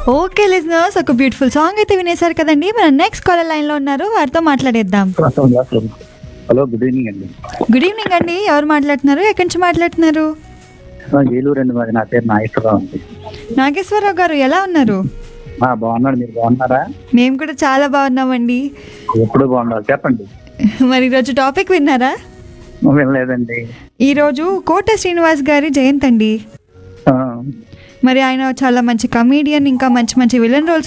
okay listeners ఒక beautiful song అయితే వినేశారు కదండి మన నెక్స్ట్ కాలర్ లైన్ లో ఉన్నారు వారితో మాట్లాడేద్దాం హలో గుడ్ ఈవినింగ్ అండి గుడ్ ఈవినింగ్ అండి ఎవరు మాట్లాడుతున్నారు ఎక్కడి నుంచి మాట్లాడుతున్నారు ఆ, ఏలూరు అండి మాది నా పేరు నాగేశ్వరరావు అండి నాగేశ్వరరావు గారు ఎలా ఉన్నారు ఆ, బాగున్నాడు మీరు బాగున్నారా మేము కూడా చాలా బాగున్నామండి ఎప్పుడు బాగున్నారు చెప్పండి మరి ఈరోజు టాపిక్ విన్నారా వినలేదండి ఈరోజు కోట శ్రీనివాస్ గారి జయంతి అండి ఆ, మరి ఆయన చాలా మంచి కమీడియన్ ఇంకా మంచి మంచి విలన్ రోల్స్